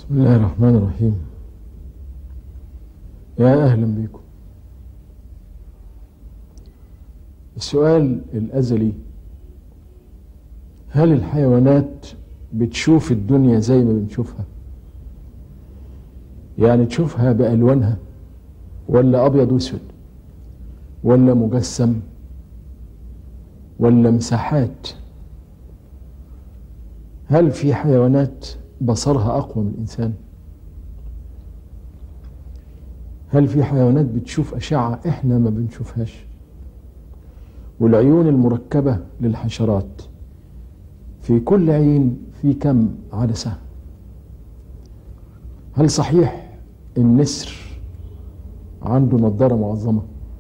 بسم الله الرحمن الرحيم يا أهلا بكم السؤال الأزلي هل الحيوانات بتشوف الدنيا زي ما بنشوفها يعني تشوفها بألوانها ولا أبيض وأسود ولا مجسم ولا مساحات هل في حيوانات بصرها أقوى من الإنسان هل في حيوانات بتشوف أشعة إحنا ما بنشوفهاش والعيون المركبة للحشرات في كل عين في كم عدسة هل صحيح النسر عنده نظارة معظمة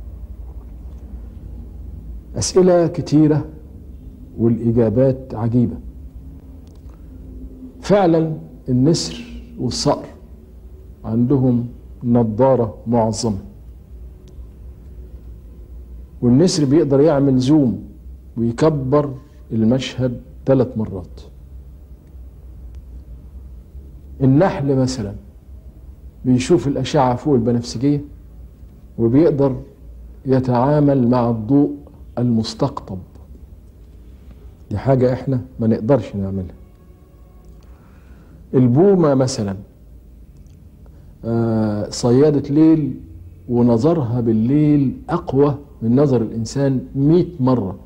أسئلة كتيرة والإجابات عجيبة فعلا النسر والصقر عندهم نظارة معظمة والنسر بيقدر يعمل زوم ويكبر المشهد ثلاث مرات النحل مثلا بيشوف الأشعة فوق البنفسجية وبيقدر يتعامل مع الضوء المستقطب دي حاجة احنا ما نقدرش نعملها البومة مثلا آه صيادة ليل ونظرها بالليل أقوى من نظر الإنسان مئة مرة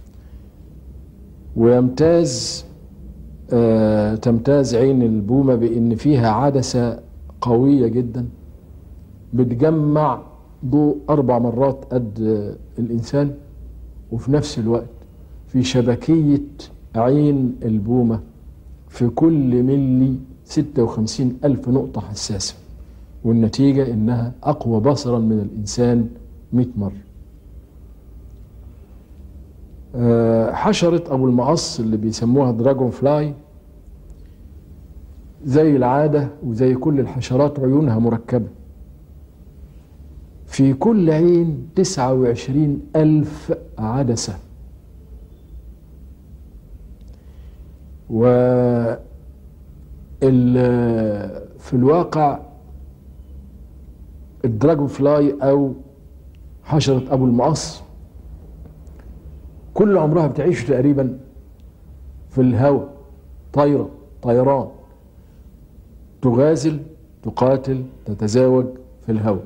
ويمتاز آه تمتاز عين البومة بأن فيها عدسة قوية جدا بتجمع ضوء أربع مرات قد آه الإنسان وفي نفس الوقت في شبكية عين البومة في كل ملي 56 ألف نقطة حساسة والنتيجة إنها أقوى بصرا من الإنسان 100 مرة أه حشرة أبو المقص اللي بيسموها دراجون فلاي زي العادة وزي كل الحشرات عيونها مركبة في كل عين 29 ألف عدسة و في الواقع الدراجون فلاي او حشرة ابو المقص كل عمرها بتعيش تقريبا في الهواء طايرة طيران تغازل تقاتل تتزاوج في الهواء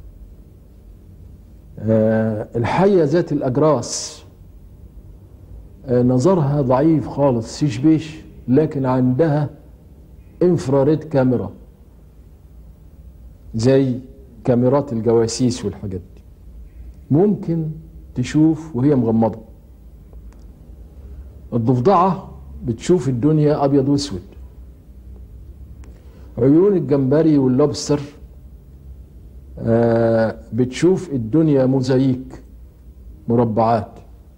أه الحية ذات الأجراس أه نظرها ضعيف خالص سيشبيش لكن عندها انفراريد كاميرا زي كاميرات الجواسيس والحاجات دي ممكن تشوف وهي مغمضة الضفدعة بتشوف الدنيا أبيض وأسود عيون الجمبري واللوبستر آه بتشوف الدنيا موزاييك مربعات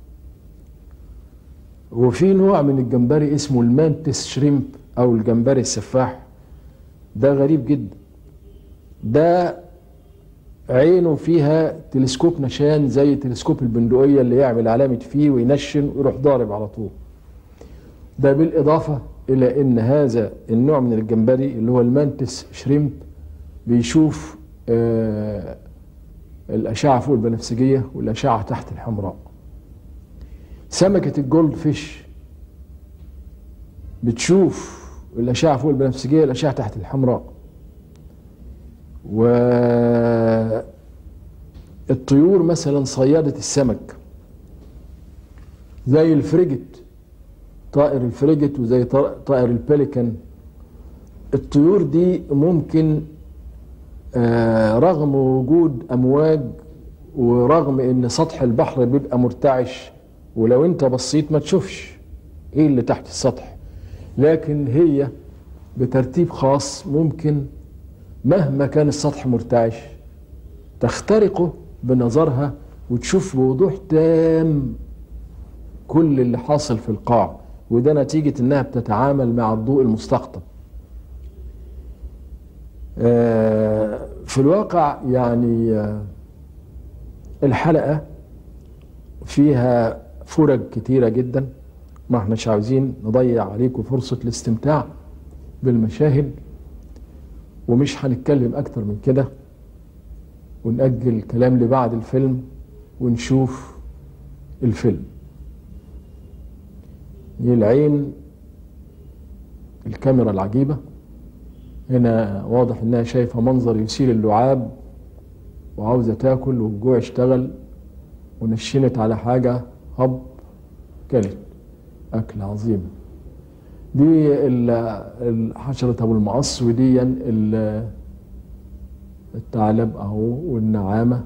وفي نوع من الجمبري اسمه المانتس شريمب او الجمبري السفاح ده غريب جدا ده عينه فيها تلسكوب نشان زي تلسكوب البندقية اللي يعمل علامة فيه وينشن ويروح ضارب على طول ده بالإضافة إلى أن هذا النوع من الجمبري اللي هو المانتس شريمب بيشوف آه الأشعة فوق البنفسجية والأشعة تحت الحمراء سمكة الجولد فيش بتشوف الأشعة فوق البنفسجية الأشعة تحت الحمراء والطيور مثلا صيادة السمك زي الفريجت طائر الفريجت وزي طائر البليكان الطيور دي ممكن رغم وجود أمواج ورغم ان سطح البحر بيبقى مرتعش ولو انت بصيت ما تشوفش ايه اللي تحت السطح لكن هي بترتيب خاص ممكن مهما كان السطح مرتعش تخترقه بنظرها وتشوف بوضوح تام كل اللي حاصل في القاع وده نتيجة انها بتتعامل مع الضوء المستقطب في الواقع يعني الحلقة فيها فرج كتيرة جدا ما احناش عاوزين نضيع عليكم فرصة الاستمتاع بالمشاهد ومش هنتكلم اكتر من كده ونأجل الكلام لبعد الفيلم ونشوف الفيلم دي العين الكاميرا العجيبة هنا واضح انها شايفة منظر يثير اللعاب وعاوزة تاكل والجوع اشتغل ونشنت على حاجة هب كلت أكل عظيم دي حشرة أبو المقص ودي الثعلب أهو والنعامة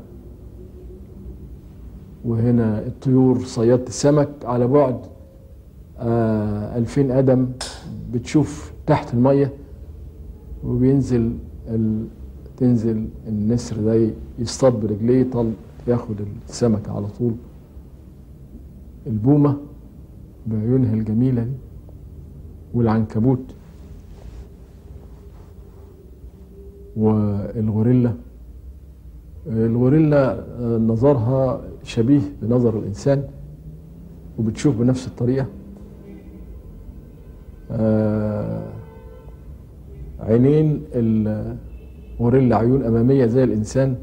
وهنا الطيور صيادة السمك على بعد آه ألفين قدم بتشوف تحت المية وبينزل ال... تنزل النسر ده يصطاد برجليه يطل ياخد السمك على طول البومة بعيونها الجميلة دي والعنكبوت والغوريلا الغوريلا نظرها شبيه بنظر الإنسان وبتشوف بنفس الطريقة آه عينين الغوريلا عيون أمامية زي الإنسان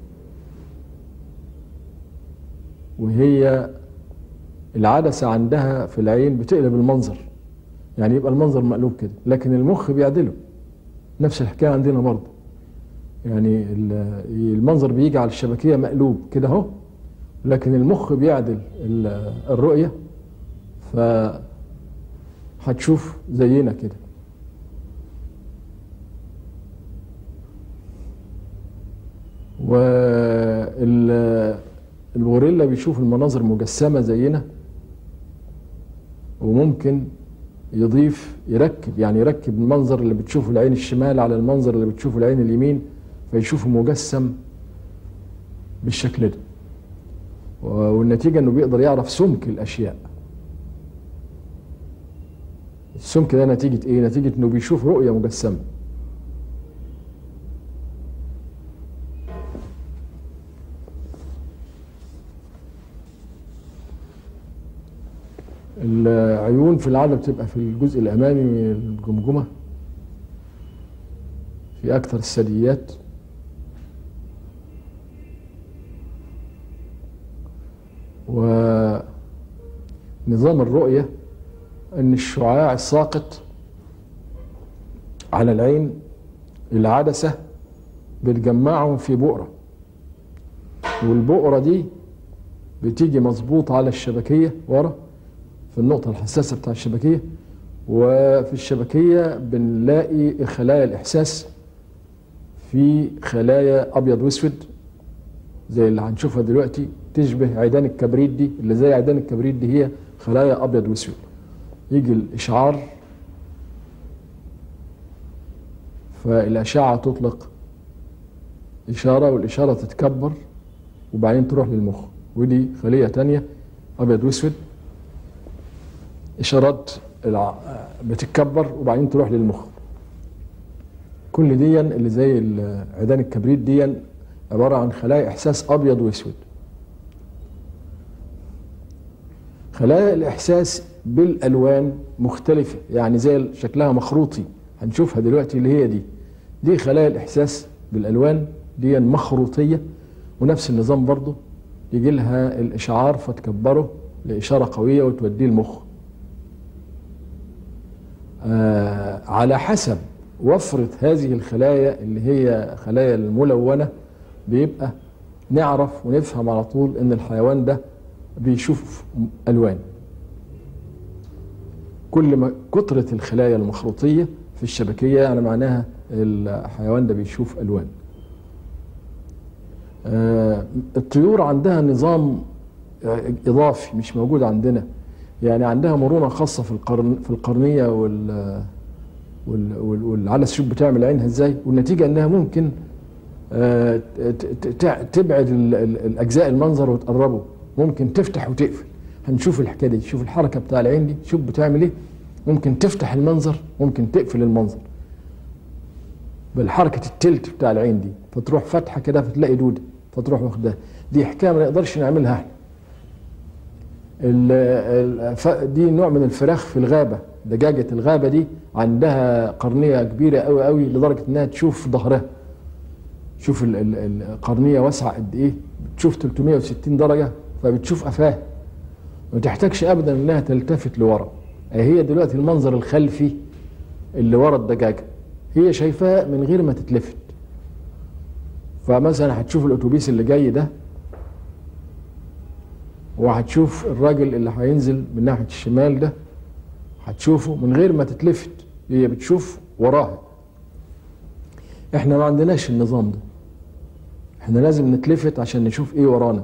وهي العدسة عندها في العين بتقلب المنظر يعني يبقى المنظر مقلوب كده لكن المخ بيعدله نفس الحكاية عندنا برضه يعني المنظر بيجي على الشبكية مقلوب كده اهو لكن المخ بيعدل الرؤية ف هتشوف زينا كده والغوريلا بيشوف المناظر مجسمة زينا وممكن يضيف يركب يعني يركب المنظر اللي بتشوفه العين الشمال على المنظر اللي بتشوفه العين اليمين فيشوفه مجسم بالشكل ده والنتيجة انه بيقدر يعرف سمك الاشياء السمك ده نتيجة ايه نتيجة انه بيشوف رؤية مجسمة العيون في العادة بتبقى في الجزء الأمامي من الجمجمة في أكثر الثدييات ونظام الرؤية أن الشعاع الساقط على العين العدسة بتجمعهم في بؤرة والبؤرة دي بتيجي مظبوط على الشبكية ورا في النقطة الحساسة بتاع الشبكية وفي الشبكية بنلاقي خلايا الإحساس في خلايا أبيض وأسود زي اللي هنشوفها دلوقتي تشبه عيدان الكبريت دي اللي زي عيدان الكبريت دي هي خلايا أبيض وأسود يجي الإشعار فالأشعة تطلق إشارة والإشارة تتكبر وبعدين تروح للمخ ودي خلية تانية أبيض وأسود اشارات بتتكبر وبعدين تروح للمخ كل دي اللي زي عيدان الكبريت دي عباره عن خلايا احساس ابيض واسود خلايا الاحساس بالالوان مختلفه يعني زي شكلها مخروطي هنشوفها دلوقتي اللي هي دي دي خلايا الاحساس بالالوان دي مخروطيه ونفس النظام برضه يجي لها الاشعار فتكبره لاشاره قويه وتوديه المخ آه على حسب وفرة هذه الخلايا اللي هي خلايا الملونة بيبقى نعرف ونفهم على طول ان الحيوان ده بيشوف الوان كل ما كترة الخلايا المخروطية في الشبكية يعني معناها الحيوان ده بيشوف الوان آه الطيور عندها نظام اضافي مش موجود عندنا يعني عندها مرونه خاصه في القرن في القرنيه وال والعدسه شوف بتعمل عينها ازاي والنتيجه انها ممكن تبعد الاجزاء المنظر وتقربه ممكن تفتح وتقفل هنشوف الحكايه دي شوف الحركه بتاع العين دي شوف بتعمل ايه ممكن تفتح المنظر ممكن تقفل المنظر بالحركه التلت بتاع العين دي فتروح فاتحه كده فتلاقي دوده فتروح واخداها دي حكايه ما نقدرش نعملها احنا دي نوع من الفراخ في الغابه دجاجة الغابة دي عندها قرنية كبيرة قوي قوي لدرجة انها تشوف ظهرها شوف ال- ال- القرنية واسعة قد ايه بتشوف 360 درجة فبتشوف قفاها ما تحتاجش ابدا انها تلتفت لورا هي دلوقتي المنظر الخلفي اللي ورا الدجاجة هي شايفاه من غير ما تتلفت فمثلا هتشوف الاتوبيس اللي جاي ده وهتشوف الراجل اللي هينزل من ناحية الشمال ده هتشوفه من غير ما تتلفت هي بتشوف وراها احنا ما عندناش النظام ده احنا لازم نتلفت عشان نشوف ايه ورانا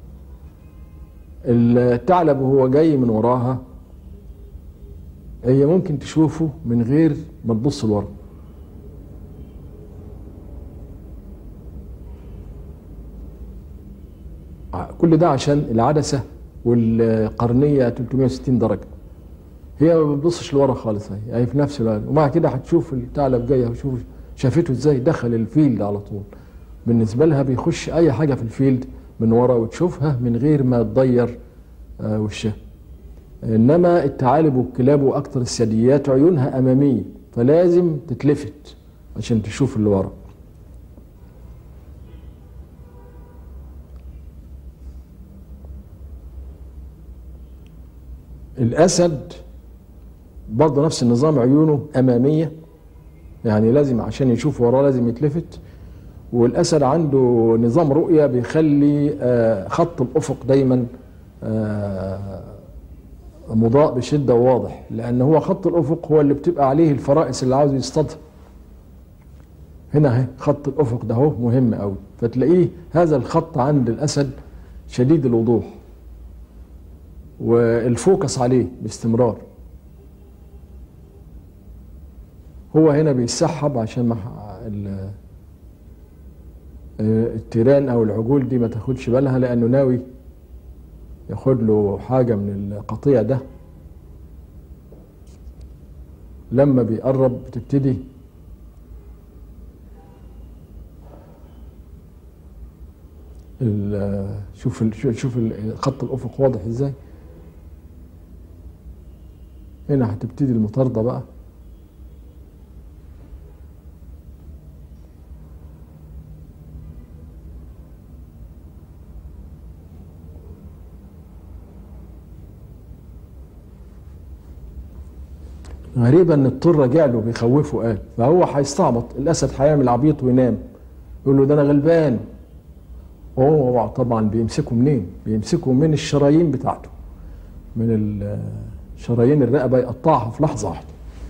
الثعلب وهو جاي من وراها هي ممكن تشوفه من غير ما تبص لورا كل ده عشان العدسة والقرنية 360 درجة هي ما بتبصش لورا خالص هي هي في نفس الوقت ومع كده هتشوف الثعلب جاي هتشوف شافته ازاي دخل الفيلد على طول بالنسبة لها بيخش أي حاجة في الفيلد من ورا وتشوفها من غير ما تضير آه، وشها إنما الثعالب والكلاب وأكثر الثدييات عيونها أمامية فلازم تتلفت عشان تشوف اللي ورا الأسد برضه نفس النظام عيونه أمامية يعني لازم عشان يشوف وراه لازم يتلفت والأسد عنده نظام رؤية بيخلي آه، خط الأفق دايما آه، مضاء بشدة وواضح لأن هو خط الأفق هو اللي بتبقى عليه الفرائس اللي عاوز يصطادها هنا اهي خط الأفق ده هو مهم قوي فتلاقيه هذا الخط عند الأسد شديد الوضوح والفوكس عليه باستمرار هو هنا بيسحب عشان ما ال- التيران او العجول دي ما تاخدش بالها لانه ناوي ياخد له حاجه من القطيع ده لما بيقرب بتبتدي ال- شوف ال- شوف- شوف ال- خط الافق واضح ازاي هنا هتبتدي المطاردة بقى غريبة ان الطور رجع له بيخوفه قال فهو هيستعبط الاسد هيعمل عبيط وينام يقول له ده انا غلبان هو طبعا بيمسكه منين بيمسكه من الشرايين بتاعته من ال- شرايين الرقبة يقطعها في لحظة واحدة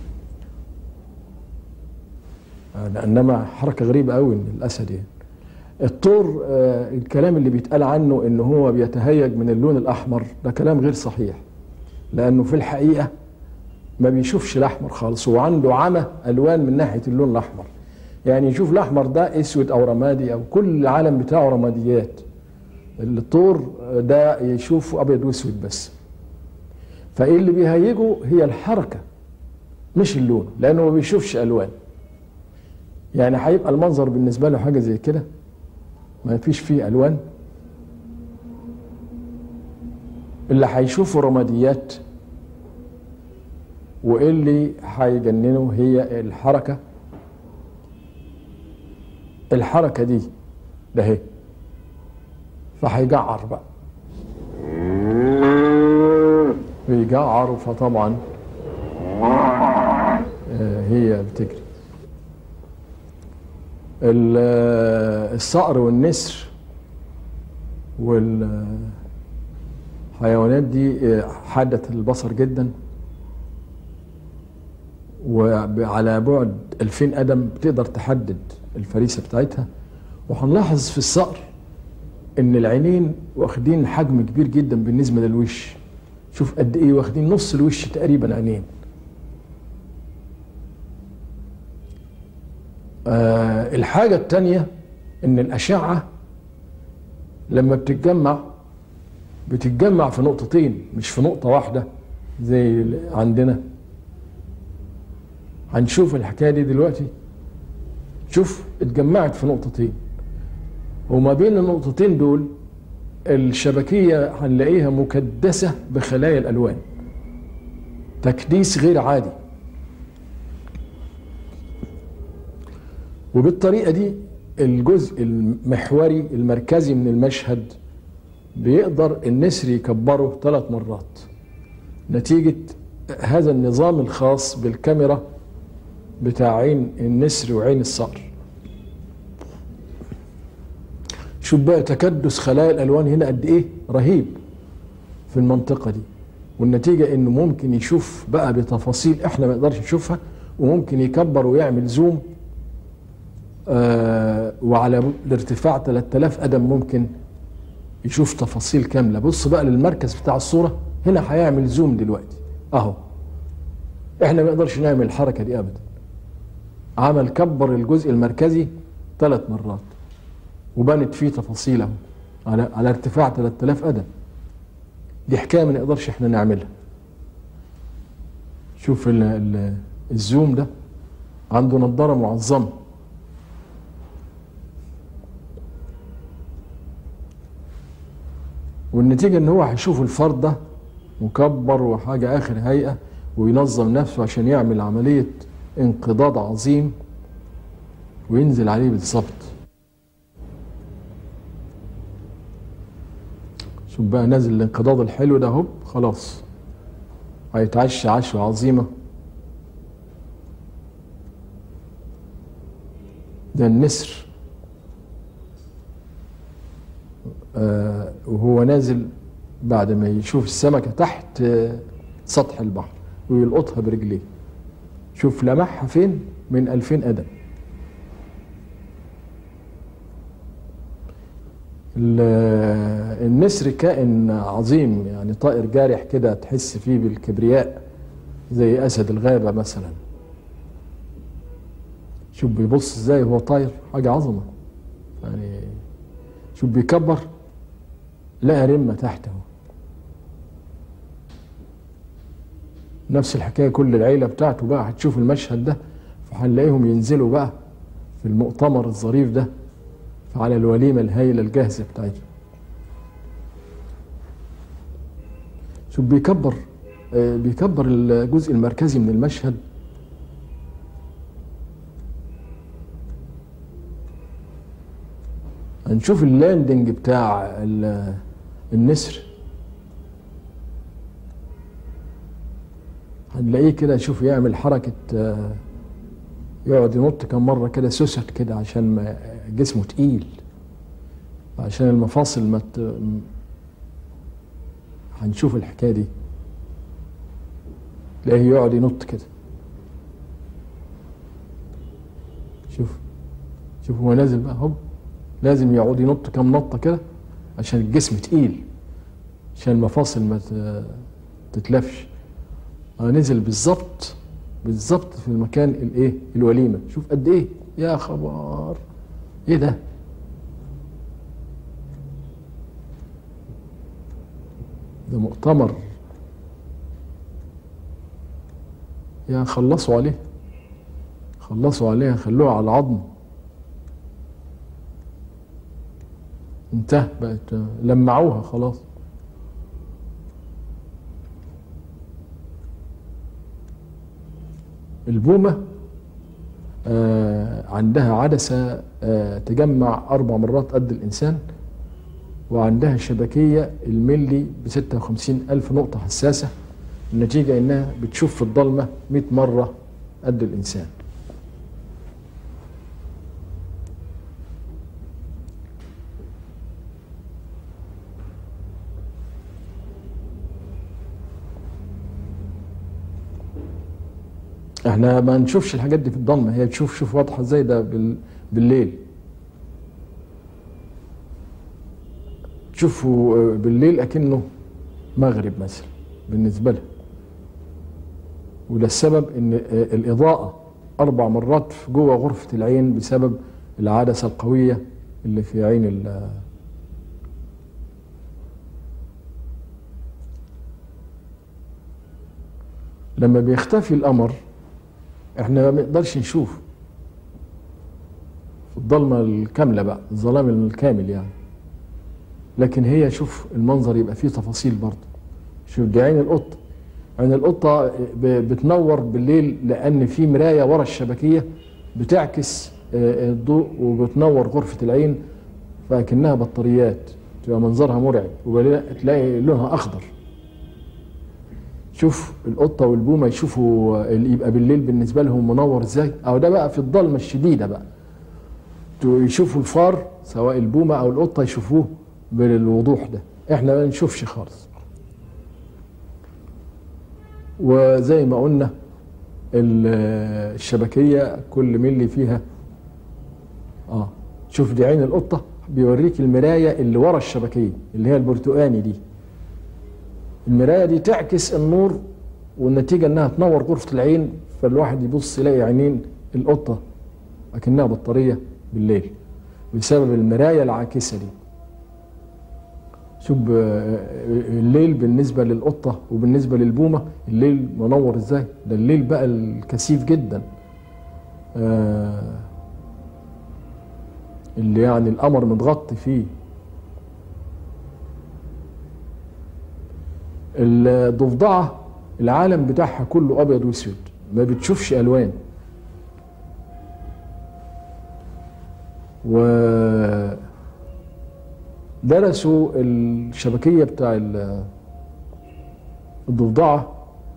آه، انما حركة غريبة قوي ان الاسد يعني الطور آه، الكلام اللي بيتقال عنه ان هو بيتهيج من اللون الاحمر ده كلام غير صحيح لانه في الحقيقة ما بيشوفش الاحمر خالص هو عنده عمى الوان من ناحية اللون الاحمر يعني يشوف الاحمر ده اسود او رمادي او كل العالم بتاعه رماديات الطور ده يشوف ابيض واسود بس فايه اللي بيهيجه هي الحركه مش اللون لانه ما بيشوفش الوان يعني هيبقى المنظر بالنسبه له حاجه زي كده ما فيش فيه الوان اللي هيشوفه رماديات واللي هيجننه هي الحركه الحركه دي ده هي فهيجعر بقى بيجعر فطبعا آه، هي بتجري ال- آه، الصقر والنسر والحيوانات دي آه، حادة البصر جدا وعلى بعد 2000 قدم بتقدر تحدد الفريسة بتاعتها وهنلاحظ في الصقر ان العينين واخدين حجم كبير جدا بالنسبة للوش شوف قد ايه واخدين نص الوش تقريبا عينين آه الحاجة التانية ان الاشعة لما بتتجمع بتتجمع في نقطتين مش في نقطة واحدة زي ال- عندنا هنشوف الحكاية دي دلوقتي شوف اتجمعت في نقطتين وما بين النقطتين دول الشبكية هنلاقيها مكدسة بخلايا الألوان تكديس غير عادي وبالطريقة دي الجزء المحوري المركزي من المشهد بيقدر النسر يكبره ثلاث مرات نتيجة هذا النظام الخاص بالكاميرا بتاع عين النسر وعين الصقر شوف بقى تكدس خلايا الالوان هنا قد ايه رهيب في المنطقه دي والنتيجه انه ممكن يشوف بقى بتفاصيل احنا ما نقدرش نشوفها وممكن يكبر ويعمل زوم آه وعلى الارتفاع 3000 قدم ممكن يشوف تفاصيل كامله بص بقى للمركز بتاع الصوره هنا هيعمل زوم دلوقتي اهو احنا ما نقدرش نعمل الحركه دي ابدا عمل كبر الجزء المركزي ثلاث مرات وبنت فيه تفاصيل اهو على على ارتفاع 3000 قدم دي حكايه ما نقدرش احنا نعملها شوف ال ال الزوم ده عنده نظاره معظمه والنتيجه ان هو هيشوف الفرد ده مكبر وحاجه اخر هيئه وينظم نفسه عشان يعمل عمليه انقضاض عظيم وينزل عليه بالظبط شوف بقى نازل الانقضاض الحلو ده هوب خلاص هيتعشى عشوة عظيمة ده النسر آه وهو نازل بعد ما يشوف السمكة تحت آه سطح البحر ويلقطها برجليه شوف لمحها فين من 2000 قدم النسر كائن عظيم يعني طائر جارح كده تحس فيه بالكبرياء زي اسد الغابه مثلا شوف بيبص ازاي هو طاير حاجه عظمه يعني شوف بيكبر لقى رمه تحته نفس الحكايه كل العيله بتاعته بقى هتشوف المشهد ده فهنلاقيهم ينزلوا بقى في المؤتمر الظريف ده على الوليمة الهائلة الجاهزة بتاعته شوف بيكبر بيكبر الجزء المركزي من المشهد هنشوف اللاندنج بتاع النسر هنلاقيه كده شوف يعمل حركة يقعد ينط كم مرة كده سوست كده عشان ما جسمه تقيل عشان المفاصل ما ت... هنشوف الحكايه دي تلاقيه يقعد ينط كده شوف شوف هو نازل بقى هوب لازم يقعد ينط كم نطه كده عشان الجسم تقيل عشان المفاصل ما تتلفش آه نزل بالظبط بالظبط في المكان الايه الوليمه شوف قد ايه يا خبر ايه ده ده مؤتمر يا خلصوا عليه خلصوا عليها خلوها على العظم انتهى بقت لمعوها خلاص البومة آه عندها عدسة آه تجمع أربع مرات قد الإنسان وعندها شبكية الملي ب 56 ألف نقطة حساسة النتيجة إنها بتشوف في الضلمة 100 مرة قد الإنسان احنا ما نشوفش الحاجات دي في الضلمه هي تشوف شوف واضحه ازاي ده بالليل تشوفه بالليل اكنه مغرب مثلا بالنسبه لها وده السبب ان الاضاءه اربع مرات جوه غرفه العين بسبب العدسه القويه اللي في عين ال لما بيختفي القمر احنا ما بنقدرش نشوف في الضلمه الكامله بقى الظلام الكامل يعني لكن هي شوف المنظر يبقى فيه تفاصيل برضه شوف دي عين القط عين القطة ب- بتنور بالليل لأن في مراية ورا الشبكية بتعكس آه، الضوء وبتنور غرفة العين فأكنها بطاريات تبقى منظرها مرعب وتلاقي لونها أخضر شوف القطة والبومة يشوفوا اللي يبقى بالليل بالنسبة لهم منور ازاي أو ده بقى في الضلمة الشديدة بقى يشوفوا الفار سواء البومة أو القطة يشوفوه بالوضوح ده احنا ما نشوفش خالص وزي ما قلنا ال- الشبكية كل ملي فيها اه شوف دي عين القطة بيوريك المراية اللي ورا الشبكية اللي هي البرتقاني دي المراية دي تعكس النور والنتيجة انها تنور غرفة العين فالواحد يبص يلاقي عينين القطة اكنها بطارية بالليل بسبب المراية العاكسة دي شوف ب- الليل بالنسبة للقطة وبالنسبة للبومة الليل منور ازاي ده الليل بقى الكثيف جدا آه اللي يعني القمر متغطي فيه الضفدعة العالم بتاعها كله أبيض وأسود ما بتشوفش ألوان و درسوا الشبكية بتاع ال- الضفدعة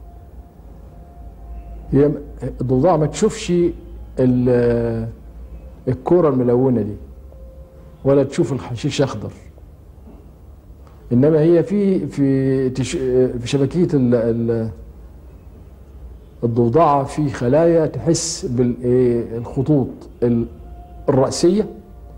هي الضفدعة ما تشوفش ال- الكرة الملونة دي ولا تشوف الحشيش أخضر إنما هي في في تش- في شبكية ال- ال- الضفدعة في خلايا تحس بالخطوط الرأسية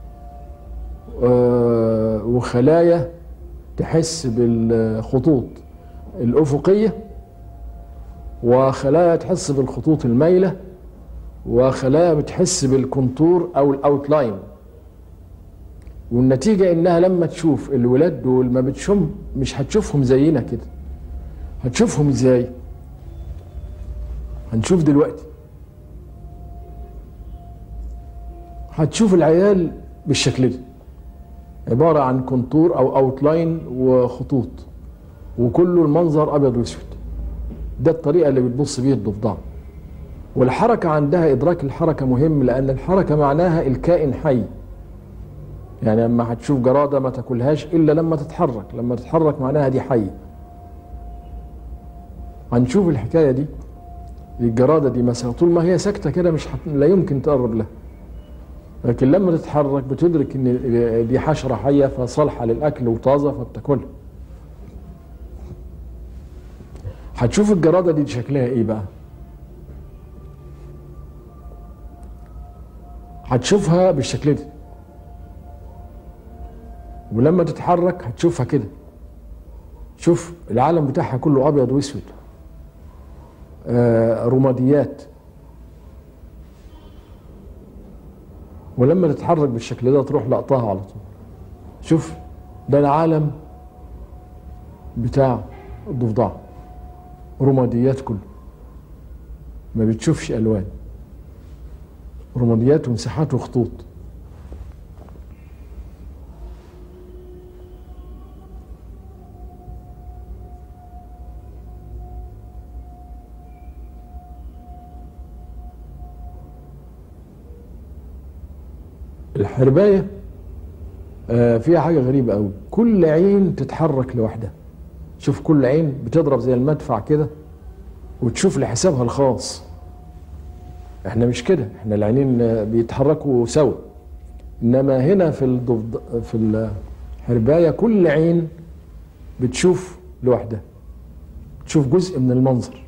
آه، وخلايا تحس بالخطوط الأفقية وخلايا تحس بالخطوط المايلة وخلايا بتحس بالكونتور أو الأوتلاين والنتيجة إنها لما تشوف الولاد دول ما بتشم مش هتشوفهم زينا كده هتشوفهم إزاي هنشوف دلوقتي هتشوف العيال بالشكل ده عبارة عن كونتور أو أوتلاين وخطوط وكله المنظر أبيض وأسود ده الطريقة اللي بتبص بيه الضفدع والحركة عندها إدراك الحركة مهم لأن الحركة معناها الكائن حي يعني لما هتشوف جرادة ما تاكلهاش إلا لما تتحرك لما تتحرك معناها دي حية هنشوف الحكاية دي الجرادة دي مثلا طول ما هي ساكتة كده مش هت... لا يمكن تقرب لها لكن لما تتحرك بتدرك ان دي حشره حيه فصالحه للاكل وطازه فبتاكلها هتشوف الجراده دي شكلها ايه بقى هتشوفها بالشكل ده ولما تتحرك هتشوفها كده شوف العالم بتاعها كله ابيض واسود آه رماديات ولما تتحرك بالشكل ده تروح لقطاها على طول شوف ده العالم بتاع الضفدع رماديات كله ما بتشوفش الوان رماديات ومساحات وخطوط الحرباية آه، فيها حاجة غريبة قوي كل عين تتحرك لوحدها شوف كل عين بتضرب زي المدفع كده وتشوف لحسابها الخاص احنا مش كده احنا العينين آه، بيتحركوا سوا انما هنا في الضفد... في الحرباية كل عين بتشوف لوحدها تشوف جزء من المنظر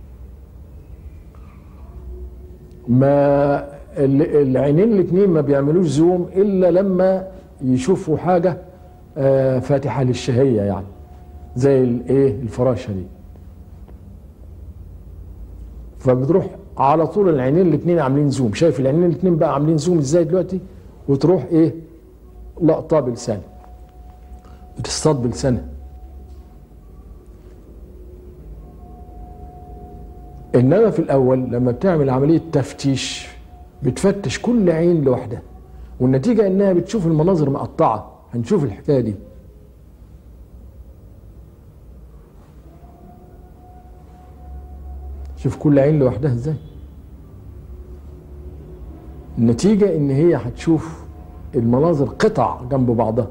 ما ال- العينين الاثنين ما بيعملوش زوم الا لما يشوفوا حاجه آه، فاتحه للشهيه يعني زي الايه الفراشه دي فبتروح على طول العينين الاثنين عاملين زوم شايف العينين الاثنين بقى عاملين زوم ازاي دلوقتي وتروح ايه لقطه بلسانها بتصطاد بلسانها انما في الاول لما بتعمل عمليه تفتيش بتفتش كل عين لوحدها والنتيجه انها بتشوف المناظر مقطعه هنشوف الحكايه دي شوف كل عين لوحدها ازاي النتيجة ان هي هتشوف المناظر قطع جنب بعضها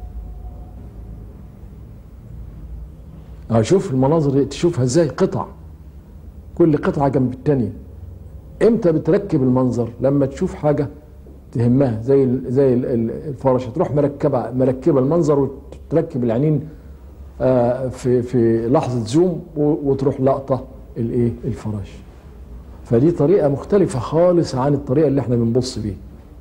اشوف المناظر تشوفها ازاي قطع كل قطعة جنب التانية امتى بتركب المنظر لما تشوف حاجة تهمها زي ال زي ال الفراشة تروح مركبة مركبة المنظر وتركب العينين آه في في لحظة زوم وتروح لقطة الايه الفراش فدي طريقة مختلفة خالص عن الطريقة اللي احنا بنبص بيها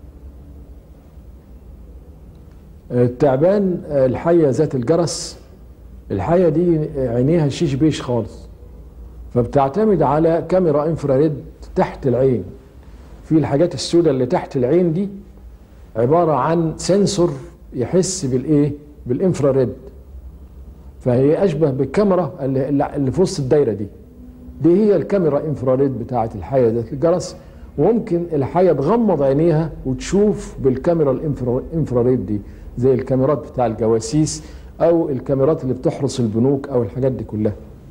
التعبان الحية ذات الجرس الحية دي عينيها شيش بيش خالص فبتعتمد على كاميرا انفراريد تحت العين في الحاجات السوداء اللي تحت العين دي عبارة عن سنسور يحس بالايه بالانفراريد فهي اشبه بالكاميرا اللي, اللي في وسط الدايره دي دي هي الكاميرا انفراريد بتاعه الحيه ذات الجرس وممكن الحيه تغمض عينيها وتشوف بالكاميرا الانفراريد دي زي الكاميرات بتاع الجواسيس او الكاميرات اللي بتحرس البنوك او الحاجات دي كلها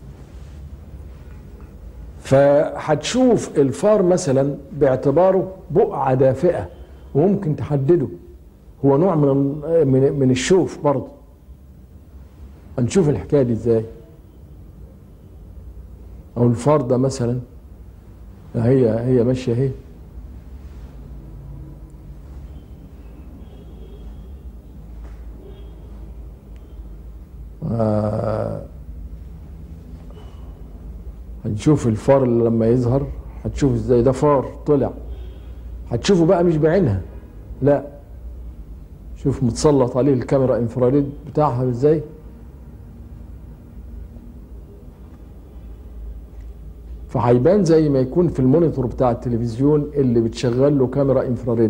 فهتشوف الفار مثلا باعتباره بقعه دافئه وممكن تحدده هو نوع من من, من الشوف برضه هنشوف الحكايه دي ازاي او الفار ده مثلا هي هي ماشيه اهي آه هنشوف الفار اللي لما يظهر هتشوف ازاي ده فار طلع هتشوفه بقى مش بعينها لا شوف متسلط عليه الكاميرا انفراريد بتاعها ازاي فهيبان زي ما يكون في المونيتور بتاع التلفزيون اللي بتشغل له كاميرا انفراريد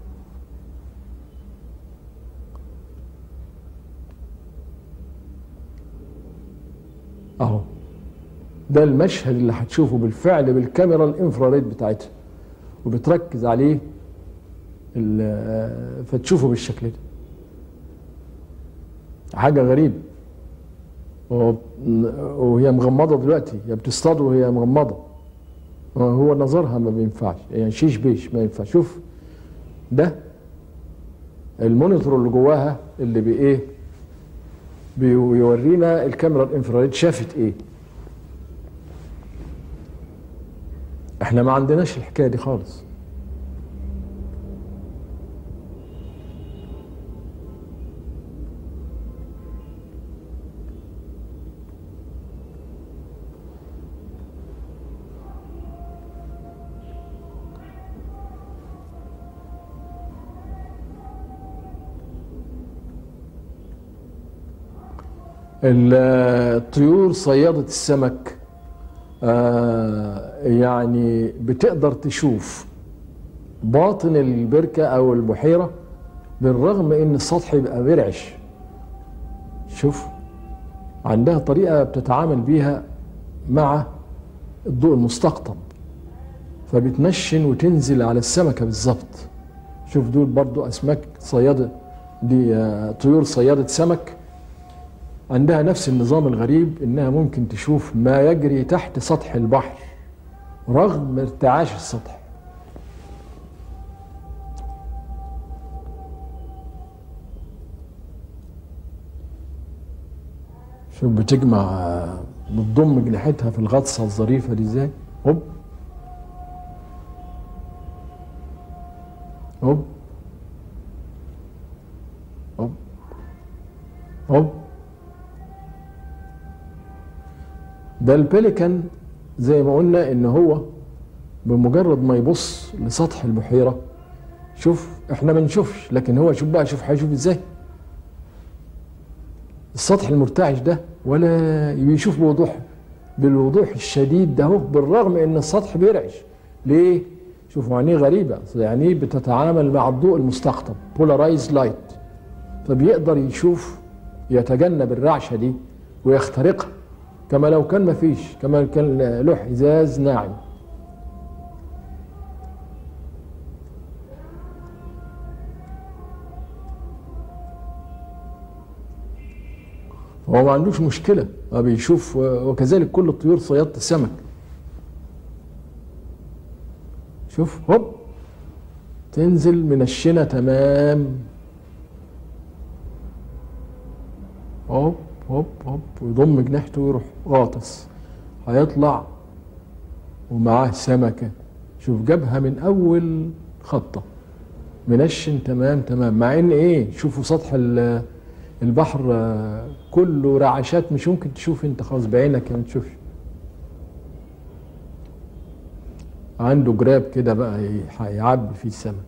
اهو ده المشهد اللي هتشوفه بالفعل بالكاميرا الانفراريد بتاعتها وبتركز عليه فتشوفه بالشكل ده حاجه غريبه وهي مغمضه دلوقتي هي بتصطاد وهي مغمضه هو نظرها ما بينفعش يعني شيش بيش ما ينفعش شوف ده المونيتور اللي جواها اللي بايه بيورينا الكاميرا الانفراريد شافت ايه احنا ما عندناش الحكايه دي خالص الطيور صيادة السمك آه يعني بتقدر تشوف باطن البركة أو البحيرة بالرغم إن السطح يبقى برعش شوف عندها طريقة بتتعامل بيها مع الضوء المستقطب فبتنشن وتنزل على السمكة بالظبط شوف دول برضو أسماك صيادة دي آه طيور صيادة سمك عندها نفس النظام الغريب انها ممكن تشوف ما يجري تحت سطح البحر رغم ارتعاش السطح شوف بتجمع بتضم جناحتها في الغطسه الظريفه دي ازاي هوب هوب هوب هوب ده البليكان زي ما قلنا ان هو بمجرد ما يبص لسطح البحيره شوف احنا ما نشوفش لكن هو شوف بقى شوف هيشوف ازاي السطح المرتعش ده ولا بيشوف بوضوح بالوضوح الشديد ده هو بالرغم ان السطح بيرعش ليه شوفوا عينيه غريبه يعني بتتعامل مع الضوء المستقطب بولارايز لايت فبيقدر يشوف يتجنب الرعشه دي ويخترقها كما لو كان ما فيش كما كان لوح ازاز ناعم هو ما عندوش مشكله ما بيشوف وكذلك كل الطيور صياده السمك شوف هوب تنزل منشنة تمام هوب هوب هوب ويضم جناحته ويروح غاطس هيطلع ومعاه سمكة شوف جابها من أول خطة منشن تمام تمام مع ان ايه شوفوا سطح ال- البحر آه، كله رعشات مش ممكن تشوف انت خلاص بعينك ما تشوفش عنده جراب كده بقى ي- هيعبي فيه السمك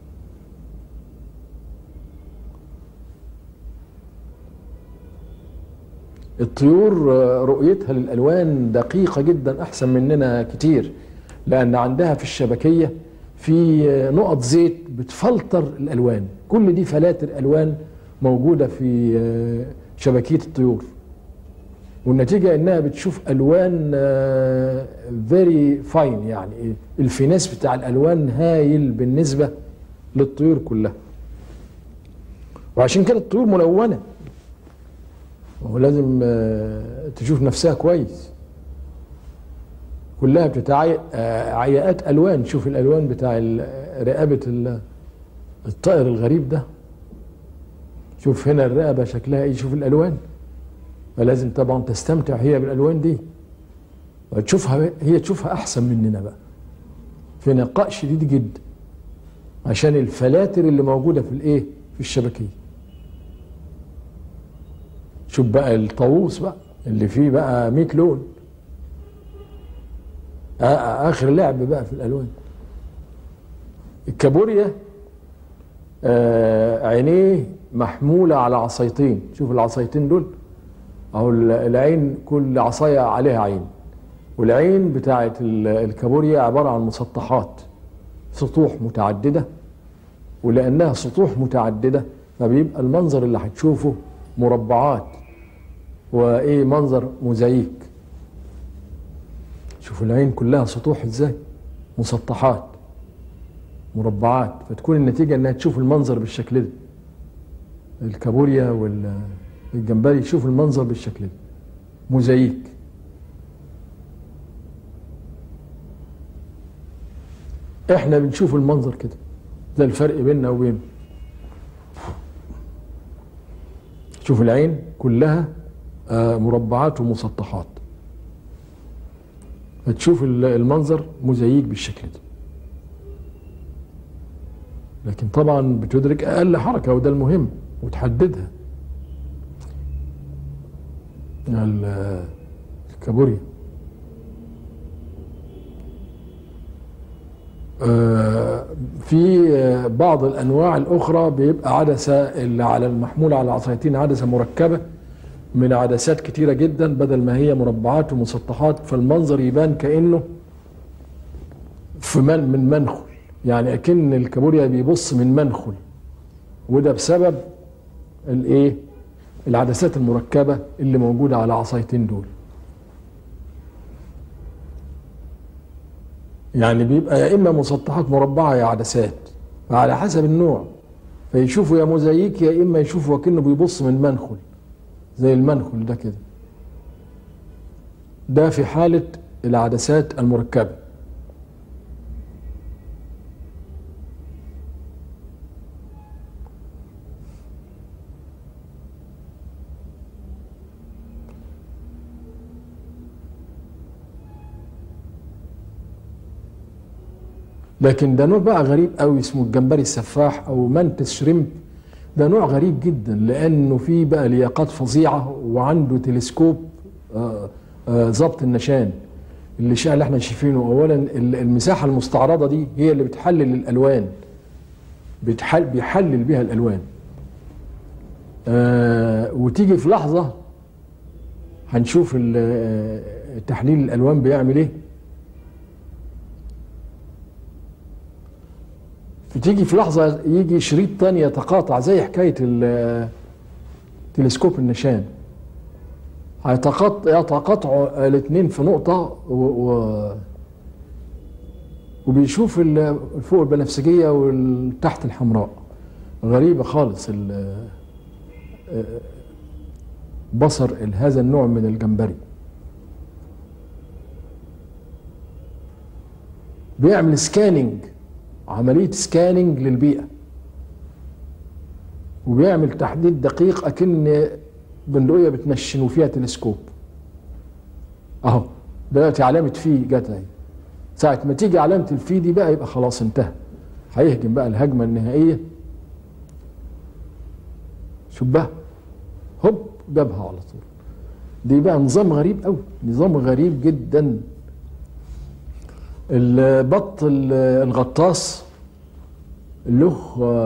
الطيور آه، رؤيتها للالوان دقيقه جدا احسن مننا كتير لان عندها في الشبكيه في آه، نقط زيت بتفلتر الالوان كل دي فلاتر الوان موجوده في آه، شبكيه الطيور والنتيجه انها بتشوف الوان فيري فاين يعني إيه؟ الفيناس بتاع الالوان هايل بالنسبه للطيور كلها وعشان كده الطيور ملونه وهو لازم آه، تشوف نفسها كويس كلها بتتعي آه، عياءات الوان شوف الالوان بتاع ال- رقبه ال- الطائر الغريب ده شوف هنا الرقبه شكلها ايه شوف الالوان فلازم طبعا تستمتع هي بالالوان دي وتشوفها هي تشوفها احسن مننا بقى في نقاء شديد جدا عشان الفلاتر اللي موجوده في الايه في الشبكيه شوف بقى الطاووس بقى اللي فيه بقى 100 لون آ- اخر لعب بقى في الالوان الكابوريا آه عينيه محموله على عصايتين شوف العصايتين دول اهو ال- العين كل عصايه عليها عين والعين بتاعت ال- الكابوريا عباره عن مسطحات سطوح متعدده ولانها سطوح متعدده فبيبقى المنظر اللي هتشوفه مربعات وايه منظر موزاييك شوفوا العين كلها سطوح ازاي مسطحات مربعات فتكون النتيجه انها تشوف المنظر بالشكل ده الكابوريا والجمبري يشوف المنظر بالشكل ده موزاييك احنا بنشوف المنظر كده ده الفرق بيننا وبينه شوف العين كلها آه، مربعات ومسطحات فتشوف ال- المنظر موزاييك بالشكل ده لكن طبعا بتدرك اقل حركه وده المهم وتحددها ال- الكابوريا آه، في آه، بعض الانواع الاخرى بيبقى عدسه اللي على المحمول على عصايتين عدسه مركبه من عدسات كتيره جدا بدل ما هي مربعات ومسطحات فالمنظر يبان كانه في من من منخل يعني اكن الكابوريا بيبص من منخل وده بسبب الايه العدسات المركبه اللي موجوده على عصايتين دول يعني بيبقى يا اما مسطحات مربعه يا عدسات فعلى حسب النوع فيشوفوا يا موزاييك يا اما يشوفوا كأنه بيبص من منخل زي المنخل ده كده ده في حالة العدسات المركبة لكن ده نوع بقى غريب قوي اسمه الجمبري السفاح او منتس شريمب ده نوع غريب جدا لانه فيه بقى لياقات فظيعه وعنده تلسكوب آه، آه، ظبط النشان الاشعه اللي احنا شايفينه اولا ال- المساحه المستعرضه دي هي اللي بتحلل الالوان بتحل بيحلل بيها الالوان آه، وتيجي في لحظه هنشوف ال- آه، تحليل الالوان بيعمل ايه فتيجي في لحظة يجي شريط تاني يتقاطع زي حكاية ال- تلسكوب النشان هيتقاطع يتقاطعوا الاثنين في نقطة و... و... وبيشوف ال- فوق البنفسجية والتحت الحمراء غريبة خالص ال... بصر هذا النوع من الجمبري بيعمل سكاننج عملية سكاننج للبيئة وبيعمل تحديد دقيق أكن بندقية بتنشن وفيها تلسكوب أهو دلوقتي علامة في جت أهي ساعة ما تيجي علامة الفي دي بقى يبقى خلاص انتهى هيهجم بقى الهجمة النهائية شبه هوب جابها على طول دي بقى نظام غريب قوي نظام غريب جدا البط الغطاس له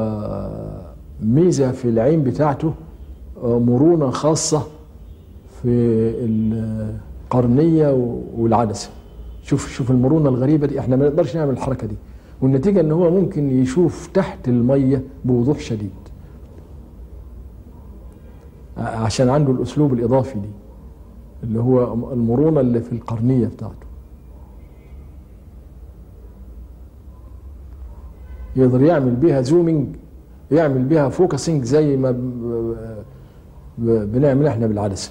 ميزة في العين بتاعته مرونة خاصة في القرنية والعدسة شوف شوف المرونة الغريبة دي احنا ما نقدرش نعمل الحركة دي والنتيجة ان هو ممكن يشوف تحت المية بوضوح شديد عشان عنده الاسلوب الاضافي دي اللي هو المرونة اللي في القرنية بتاعته يقدر يعمل بيها زومينج يعمل بيها فوكسنج زي ما بنعمل احنا بالعدسه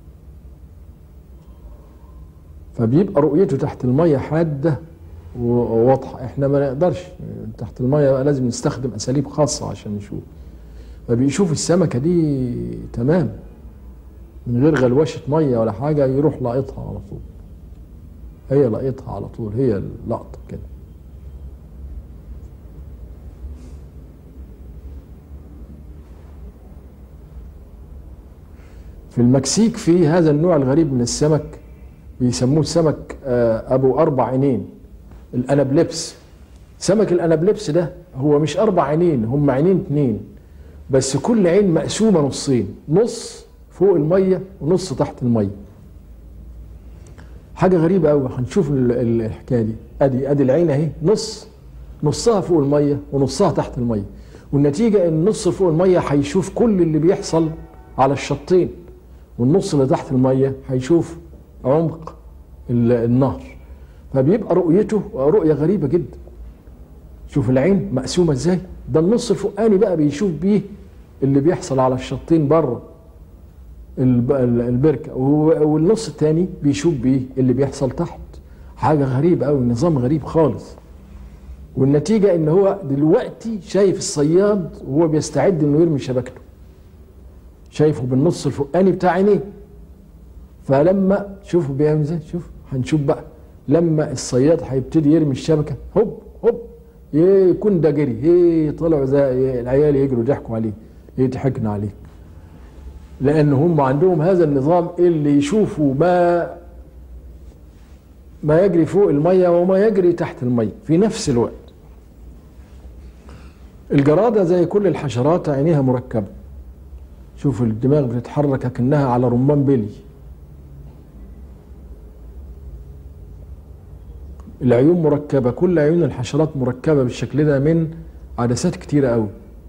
فبيبقى رؤيته تحت الميه حاده وواضحه احنا ما نقدرش تحت الميه لازم نستخدم اساليب خاصه عشان نشوف فبيشوف السمكه دي تمام من غير غلوشه ميه ولا حاجه يروح لاقطها على طول هي لقطها على طول هي اللقطه كده في المكسيك في هذا النوع الغريب من السمك بيسموه سمك ابو اربع عينين الانابلبس سمك الانابلبس ده هو مش اربع عينين هم عينين اتنين بس كل عين مقسومه نصين نص فوق الميه ونص تحت الميه حاجه غريبه قوي هنشوف الحكايه دي ادي ادي العين اهي نص نصها فوق الميه ونصها تحت الميه والنتيجه ان النص فوق الميه هيشوف كل اللي بيحصل على الشطين والنص اللي تحت الميه هيشوف عمق النهر فبيبقى رؤيته رؤيه غريبه جدا شوف العين مقسومه ازاي ده النص الفوقاني بقى بيشوف بيه اللي بيحصل على الشطين بره البركه والنص الثاني بيشوف بيه اللي بيحصل تحت حاجه غريبه قوي نظام غريب خالص والنتيجه ان هو دلوقتي شايف الصياد وهو بيستعد انه يرمي شبكته شايفه بالنص الفوقاني بتاع عينيه فلما شوفوا بيعمل ازاي شوف هنشوف بقى لما الصياد هيبتدي يرمي الشبكه هوب هوب يكون ده جري ايه طلعوا زي العيال يجروا يضحكوا عليه يضحكنا عليه لان هم عندهم هذا النظام اللي يشوفوا ما ما يجري فوق الميه وما يجري تحت الميه في نفس الوقت الجراده زي كل الحشرات عينيها مركبه شوف الدماغ بتتحرك كأنها على رمان بلي العيون مركبة كل عيون الحشرات مركبة بالشكل ده من عدسات كتيرة قوي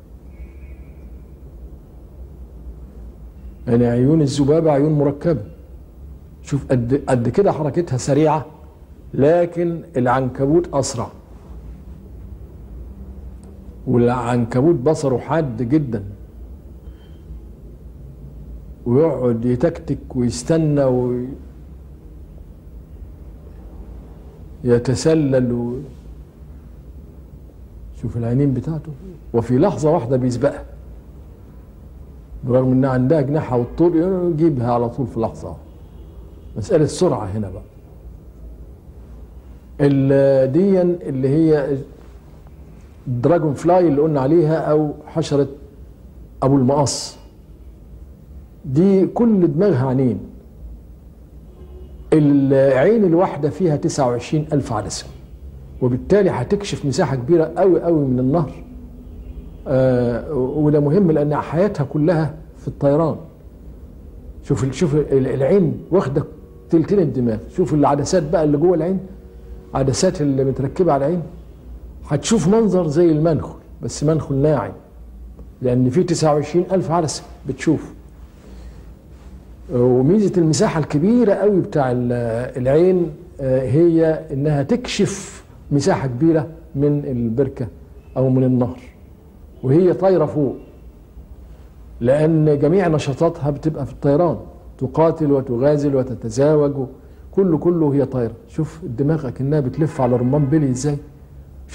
يعني عيون الذبابة عيون مركبة شوف قد قد كده حركتها سريعة لكن العنكبوت أسرع والعنكبوت بصره حاد جدا ويقعد يتكتك ويستنى و يتسلل و... شوف العينين بتاعته وفي لحظة واحدة بيسبقها برغم انها عندها جناحها والطول يجيبها على طول في لحظة مسألة سرعة هنا بقى دي اللي هي دراجون فلاي اللي قلنا عليها او حشرة ابو المقص دي كل دماغها عينين العين الواحدة فيها 29 ألف عدسة وبالتالي هتكشف مساحة كبيرة قوي قوي من النهر آه وده مهم لأن حياتها كلها في الطيران شوف شوف العين واخدة تلتين الدماغ شوف العدسات بقى اللي جوه العين عدسات اللي متركبة على العين هتشوف منظر زي المنخل بس منخل ناعم لأن فيه 29 ألف عدسة بتشوف وميزه المساحه الكبيره قوي بتاع العين هي انها تكشف مساحه كبيره من البركه او من النهر وهي طايره فوق لان جميع نشاطاتها بتبقى في الطيران تقاتل وتغازل وتتزاوج كله كله هي طايره شوف الدماغ اكنها بتلف على رمان بلي ازاي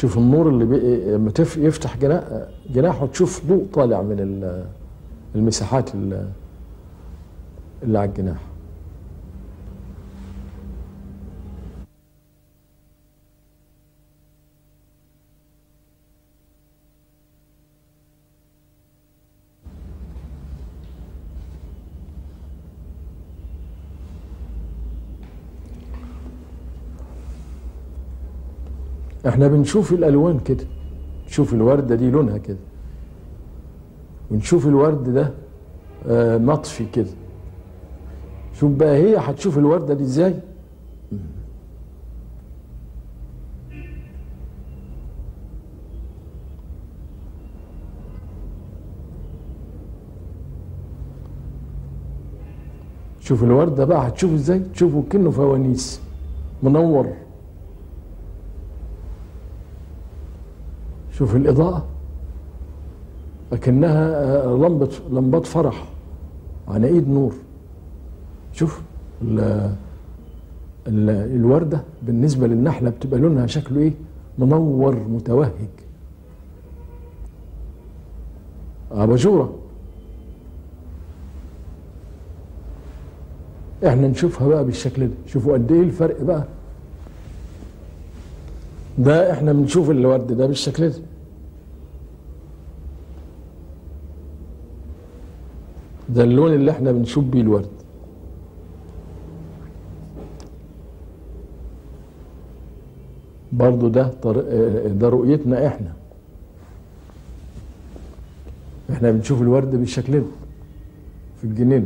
شوف النور اللي بي... لما تف... يفتح جناح جناحه تشوف ضوء طالع من ال- المساحات ال- اللي على الجناح احنا بنشوف الالوان كده نشوف الورده دي لونها كده ونشوف الورد ده آه، مطفي كده شوف بقى هي هتشوف الورده دي ازاي شوف الورده بقى هتشوف ازاي تشوفه كأنه فوانيس منور شوف الإضاءة لكنها آه، لمبة لمبات فرح على إيد نور شوف ال ال الوردة بالنسبة للنحلة بتبقى لونها شكله إيه منور متوهج أباجورة احنا نشوفها بقى بالشكل ده شوفوا قد ايه الفرق بقى ده احنا بنشوف الورد ده بالشكل ده ده اللون اللي احنا بنشوف بيه الورد برضو ده طر... اه، ده رؤيتنا احنا احنا بنشوف الورد بالشكل ده في الجنينة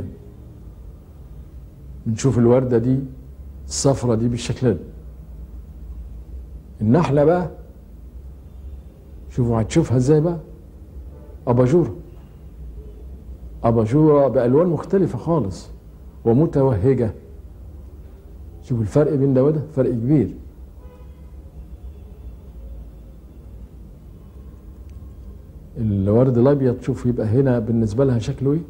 بنشوف الوردة دي الصفرة دي بالشكل ده النحلة بقى شوفوا هتشوفها ازاي بقى أباجورة أباجورة بألوان مختلفة خالص ومتوهجة شوفوا الفرق بين ده وده فرق كبير الورد الأبيض شوف يبقى هنا بالنسبة لها شكله ايه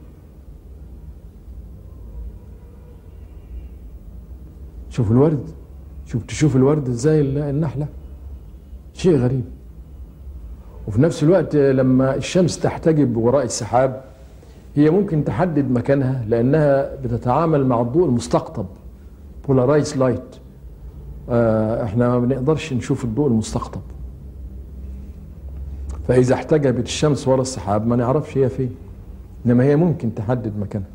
شوف الورد شوف تشوف الورد ازاي ال- النحلة شيء غريب وفي نفس الوقت لما الشمس تحتجب وراء السحاب هي ممكن تحدد مكانها لانها بتتعامل مع الضوء المستقطب بولارايز لايت احنا ما بنقدرش نشوف الضوء المستقطب فاذا احتجبت الشمس وراء السحاب ما نعرفش هي فين انما هي ممكن تحدد مكانها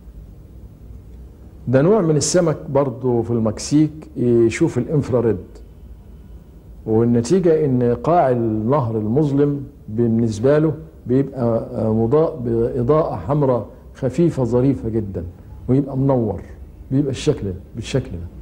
ده نوع من السمك برضه في المكسيك يشوف الانفراريد والنتيجة ان قاع النهر المظلم بالنسبة له بيبقى مضاء بإضاءة حمراء خفيفة ظريفة جدا ويبقى منور بيبقى الشكل ده بالشكل ده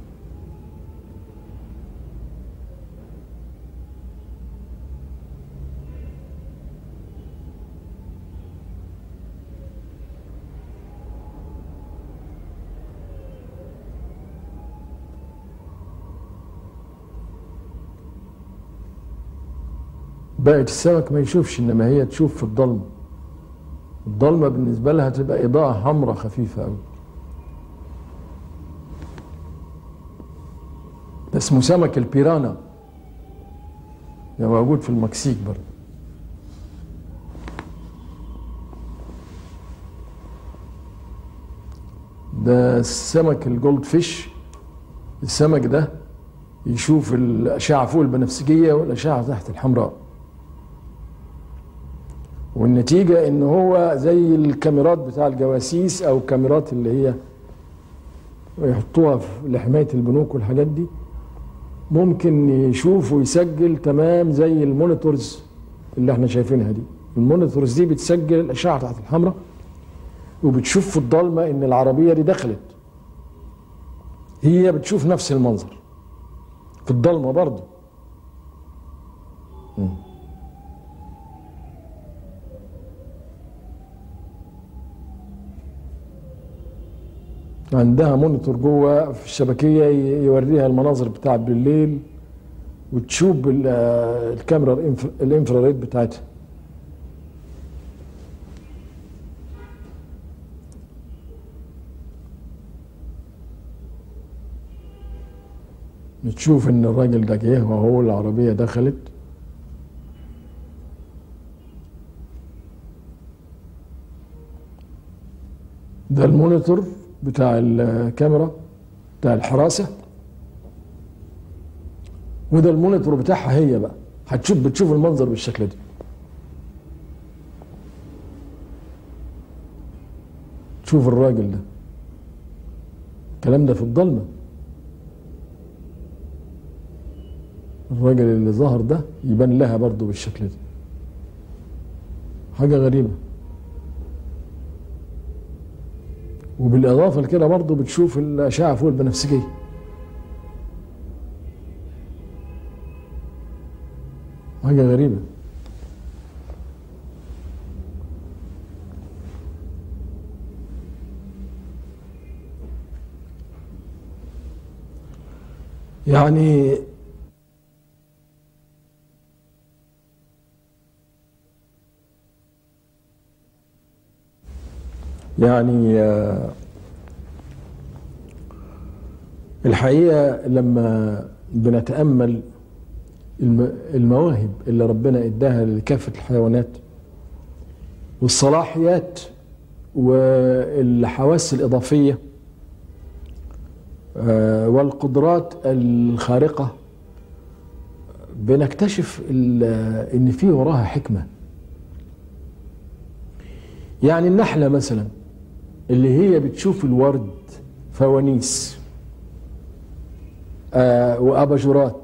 بقت السمك ما يشوفش انما هي تشوف في الضلمه الضلمه بالنسبه لها تبقى اضاءه حمراء خفيفه قوي ده اسمه سمك البيرانا ده موجود في المكسيك برضه ده السمك الجولد فيش السمك ده يشوف الأشعة فوق البنفسجية والأشعة تحت الحمراء والنتيجة إن هو زي الكاميرات بتاع الجواسيس أو الكاميرات اللي هي يحطوها في- لحماية البنوك والحاجات دي ممكن يشوف ويسجل تمام زي المونيتورز اللي احنا شايفينها دي المونيتورز دي بتسجل الأشعة تحت الحمراء وبتشوف في الضلمة إن العربية دي دخلت هي بتشوف نفس المنظر في الضلمة برضه مم. عندها مونيتور جوه في الشبكية ي- يوريها المناظر بتاعت بالليل وتشوف بال- آه، الكاميرا الإنف- الانفراريد بتاعتها بتشوف ان الراجل ده جه وهو العربية دخلت ده المونيتور بتاع الكاميرا بتاع الحراسة وده المونيتور بتاعها هي بقى هتشوف بتشوف المنظر بالشكل ده تشوف الراجل ده الكلام ده في الضلمة الراجل اللي ظهر ده يبان لها برضه بالشكل ده حاجة غريبة وبالإضافة لكده برضه بتشوف الأشعة فوق البنفسجية حاجة غريبة يعني يعني آه، الحقيقة لما بنتأمل الم- المواهب اللي ربنا اداها لكافة الحيوانات والصلاحيات والحواس الإضافية آه، والقدرات الخارقة بنكتشف ال- ان في وراها حكمة يعني النحلة مثلا اللي هي بتشوف الورد فوانيس آه، وأباجورات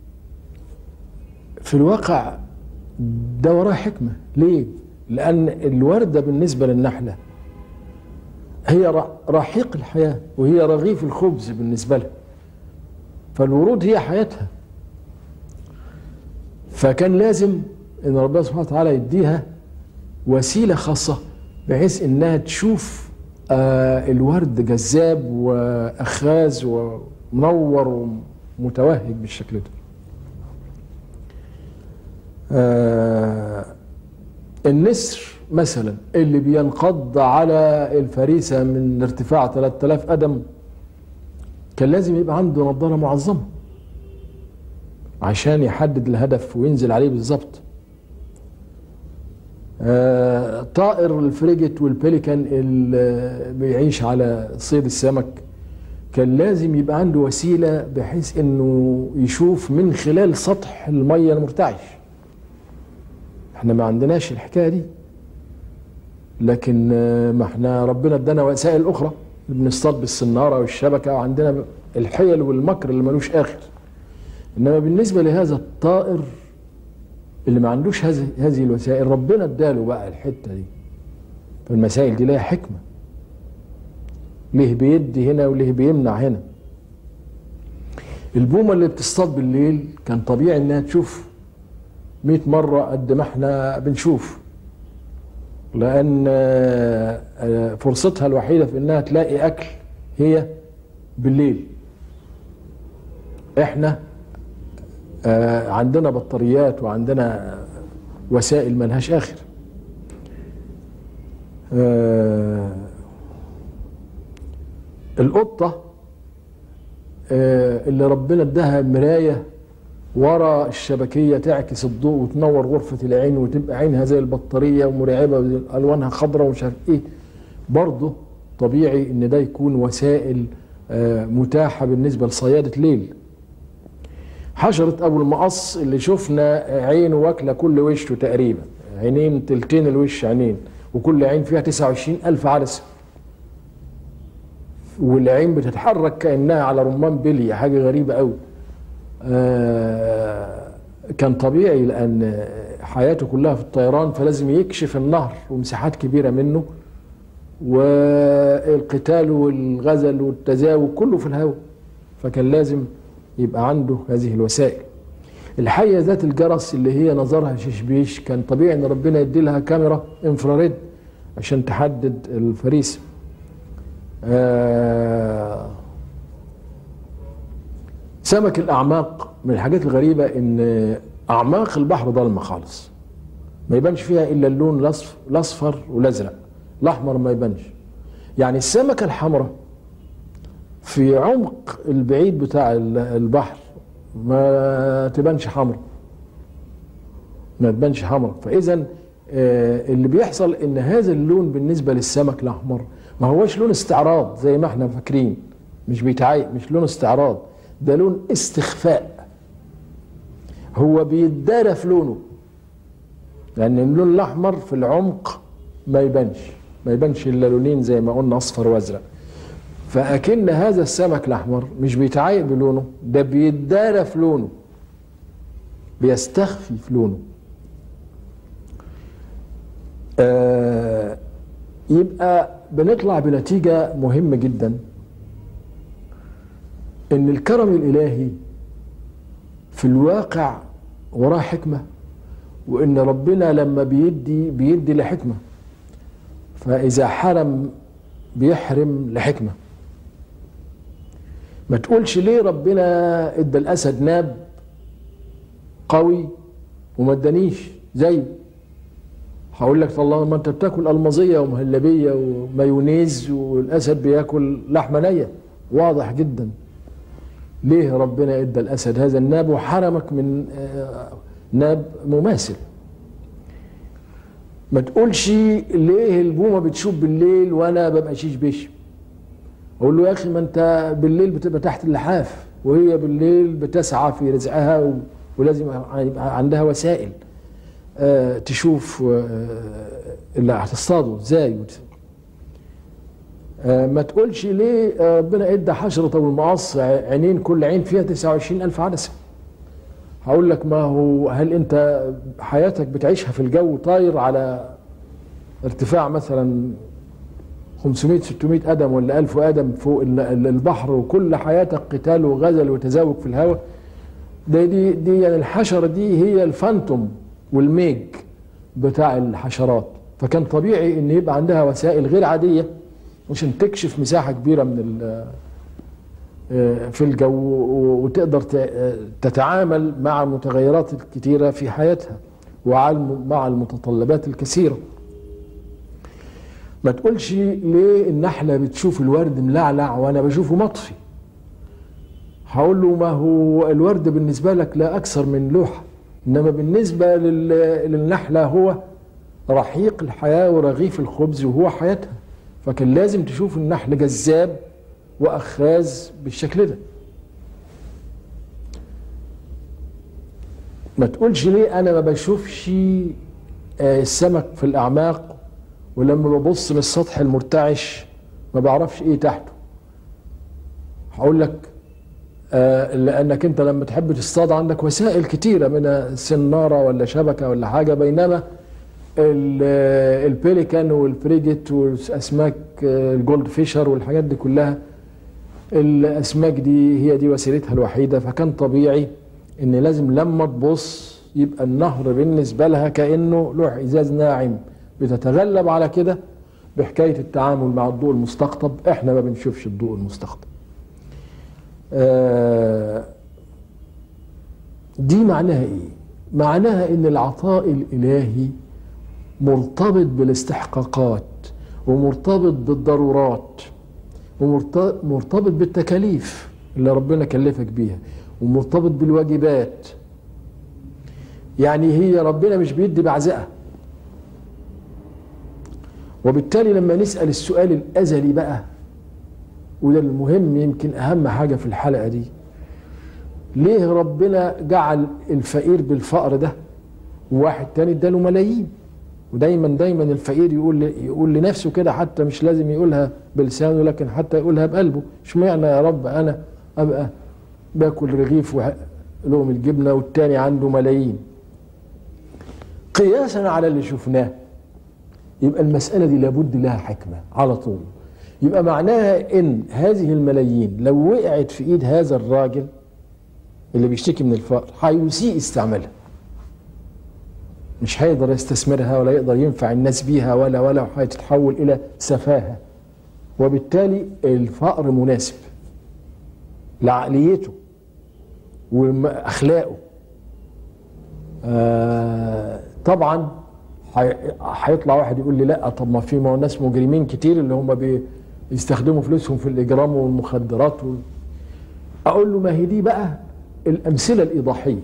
في الواقع ده وراه حكمة ليه؟ لأن الوردة بالنسبة للنحلة هي ر- رحيق الحياة وهي رغيف الخبز بالنسبة لها فالورود هي حياتها فكان لازم ان ربنا سبحانه وتعالى يديها وسيلة خاصة بحيث انها تشوف آه الورد جذاب واخاذ ومنور ومتوهج بالشكل ده آه النسر مثلا اللي بينقض على الفريسة من ارتفاع 3000 قدم كان لازم يبقى عنده نظارة معظمة عشان يحدد الهدف وينزل عليه بالظبط آه طائر الفريجت والبليكان اللي بيعيش على صيد السمك كان لازم يبقى عنده وسيلة بحيث انه يشوف من خلال سطح المية المرتعش احنا ما عندناش الحكايه دي لكن آه، ما احنا ربنا ادانا وسائل اخرى بنصطاد بالسناره والشبكه وعندنا الحيل والمكر اللي ملوش اخر انما بالنسبه لهذا الطائر اللي ما عندوش هذه هذه الوسائل ربنا اداله بقى الحته دي فالمسائل دي لها حكمه ليه بيدي هنا وليه بيمنع هنا البومه اللي بتصطاد بالليل كان طبيعي انها تشوف 100 مرة قد ما احنا بنشوف لأن آه، آه، فرصتها الوحيدة في إنها تلاقي أكل هي بالليل احنا آه، عندنا بطاريات وعندنا وسائل ملهاش آخر آه، القطة آه، اللي ربنا اداها مراية ورا الشبكية تعكس الضوء وتنور غرفة العين وتبقى عينها زي البطارية ومرعبة ألوانها خضراء ومش عارف إيه برضه طبيعي إن ده يكون وسائل آه، متاحة بالنسبة لصيادة ليل حشرة أبو المقص اللي شفنا عينه واكلة كل وشه تقريبا عينين تلتين الوش عينين وكل عين فيها 29 ألف عدسة والعين بتتحرك كأنها على رمان بلي حاجة غريبة قوي آه، كان طبيعي لأن حياته كلها في الطيران فلازم يكشف النهر ومساحات كبيرة منه والقتال والغزل والتزاوج كله في الهواء فكان لازم يبقى عنده هذه الوسائل الحية ذات الجرس اللي هي نظرها ششبيش كان طبيعي ان ربنا يدي لها كاميرا انفراريد عشان تحدد الفريسة آه سمك الاعماق من الحاجات الغريبه ان اعماق البحر ضلمه خالص ما يبانش فيها الا اللون الأصف- الاصفر والازرق الاحمر ما يبانش يعني السمكه الحمراء في عمق البعيد بتاع ال- البحر ما تبانش حمرا ما تبانش حمرا فاذا آه، اللي بيحصل ان هذا اللون بالنسبه للسمك الاحمر ما هوش لون استعراض زي ما احنا فاكرين مش بيتعايق مش لون استعراض ده لون استخفاء هو بيتدارى في لونه لان اللون الاحمر في العمق ما يبانش ما يبانش الا لونين زي ما قلنا اصفر وازرق فاكن هذا السمك الاحمر مش بيتعايق بلونه ده بيتدارى في لونه بيستخفي في لونه آه يبقى بنطلع بنتيجة مهمة جدا ان الكرم الالهي في الواقع وراه حكمة وان ربنا لما بيدي بيدي لحكمة فاذا حرم بيحرم لحكمة ما تقولش ليه ربنا ادى الاسد ناب قوي وما ادانيش زيه هقول لك طالما ما انت بتاكل المظيه ومهلبيه ومايونيز والاسد بياكل لحمه نيه واضح جدا ليه ربنا ادى الاسد هذا الناب وحرمك من آه، ناب مماثل ما تقولش ليه البومه بتشوف بالليل وانا ببقى شيش بيش اقول له يا اخي ما انت بالليل بتبقى تحت اللحاف وهي بالليل بتسعى في رزقها و- ولازم يبقى عندها وسائل آه، تشوف آه، اللي هتصطاده ازاي وت- آه، ما تقولش ليه آه، ربنا ادى حشرة والمقص عينين كل عين فيها 29 ألف عدسة هقول لك ما هو هل انت حياتك بتعيشها في الجو طاير على ارتفاع مثلا 500 600 قدم ولا 1000 قدم فوق ال- ال- البحر وكل حياتك قتال وغزل وتزاوج في الهواء ده دي دي يعني الحشره دي هي الفانتوم والميج بتاع الحشرات فكان طبيعي ان يبقى عندها وسائل غير عاديه عشان تكشف مساحه كبيره من ال- آه، في الجو وتقدر ت- تتعامل مع المتغيرات الكتيره في حياتها ومع المتطلبات الكثيره ما تقولش ليه النحله بتشوف الورد ملعلع وانا بشوفه مطفي هقول له ما هو الورد بالنسبه لك لا اكثر من لوحه انما بالنسبه لل- للنحله هو رحيق الحياه ورغيف الخبز وهو حياتها فكان لازم تشوف النحل جذاب واخاذ بالشكل ده ما تقولش ليه انا ما بشوفش آه، السمك في الاعماق ولما ببص من السطح المرتعش ما بعرفش ايه تحته هقول لك آه، لانك انت لما تحب تصطاد عندك وسائل كتيره منها سناره ولا شبكه ولا حاجه بينما ال- آه، البيليكان والفريجيت والاسماك آه، الجولد فيشر والحاجات دي كلها الاسماك دي هي دي وسيلتها الوحيده فكان طبيعي ان لازم لما تبص يبقى النهر بالنسبه لها كانه لوح ازاز ناعم بتتغلب على كده بحكايه التعامل مع الضوء المستقطب احنا ما بنشوفش الضوء المستقطب آه، دي معناها ايه معناها ان العطاء الالهي مرتبط بالاستحقاقات ومرتبط بالضرورات ومرتبط بالتكاليف اللي ربنا كلفك بيها ومرتبط بالواجبات يعني هي ربنا مش بيدي بعزقه وبالتالي لما نسأل السؤال الأزلي بقى وده المهم يمكن أهم حاجة في الحلقة دي ليه ربنا جعل الفقير بالفقر ده وواحد تاني اداله ملايين ودايما دايما الفقير يقول يقول لنفسه كده حتى مش لازم يقولها بلسانه لكن حتى يقولها بقلبه اشمعنى يا رب انا ابقى باكل رغيف ولقمة الجبنه والتاني عنده ملايين قياسا على اللي شفناه يبقى المسألة دي لابد لها حكمة على طول يبقى معناها ان هذه الملايين لو وقعت في ايد هذا الراجل اللي بيشتكي من الفقر هيسيء استعمالها مش هيقدر يستثمرها ولا يقدر ينفع الناس بيها ولا ولا هتتحول الى سفاهه وبالتالي الفقر مناسب لعقليته واخلاقه آه طبعا هي- هيطلع واحد يقول لي لا طب ما في ما هو ناس مجرمين كتير اللي هم بيستخدموا فلوسهم في الاجرام والمخدرات وال... اقول له ما هي دي بقى الامثله الايضاحيه